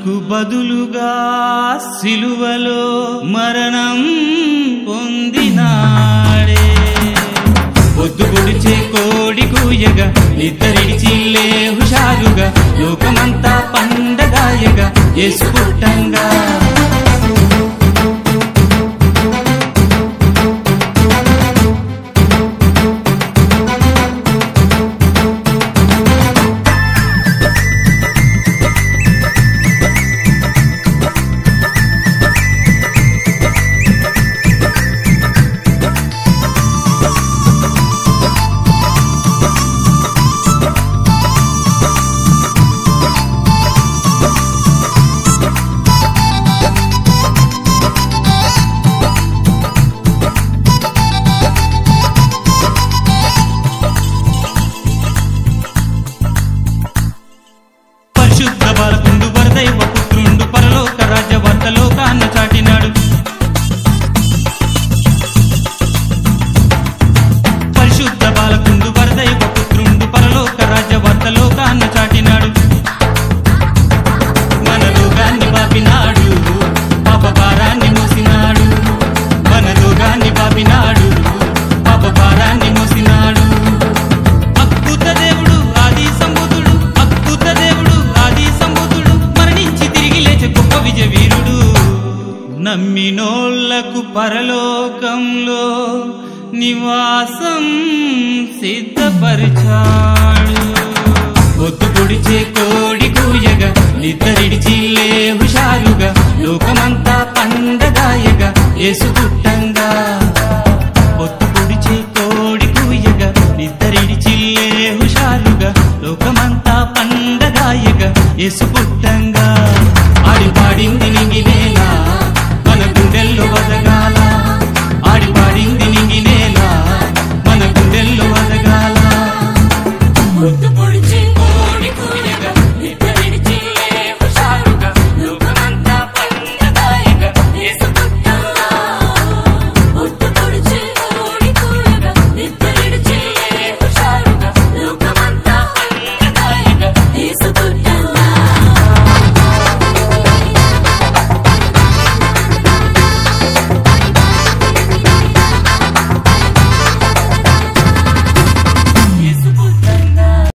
మనకు బదులుగా సిలువలో మరణం పొందినాడే పొద్దు పొడిచే కోడి కూయగా నిద్రడిచి లే హుషారుగా లోకమంతా పండగాయగా యేసు పుట్టంగా పరిశుద్ధ బాలకుండు వరదైవ పుత్రుండు పరలోక రాజ్య వర్తలోకాన్న చాటినాడు పరిశుద్ధ బాలకుండు వరదైవ పుత్రుండు పరలోక రాజ్య వర్తలోకాన్న చాటినాడు మన లోకాన్ని పాపినాడు పాప భారాన్ని మోసినాడు మన లోకాన్ని పాపినాడు పాప భారాన్ని మోసినాడు అద్భుత దేవుడు ఆది సంబుధుడు అద్భుత దేవుడు ఆది సంబుధుడు మరణించి తిరిగి లేచే గొప్ప విజయ వీరుడు నమ్మినోళ్లకు పరలోకంలో నివాసం సిద్ధపరిచాడు పొద్దు పొడిచే కోడి కూయగా నిద్రడిచి లే హుషారుగా లోకమంతా పండగాయగా యేసు పుట్టంగా పొద్దు పొడిచే కోడి కూయగా నిద్రడిచి లే హుషారుగా లోకమంతా పండగాయగా యేసు పుట్టంగా ఆడి పాడింది నింగినేలా మన గుండెల్లో వదగా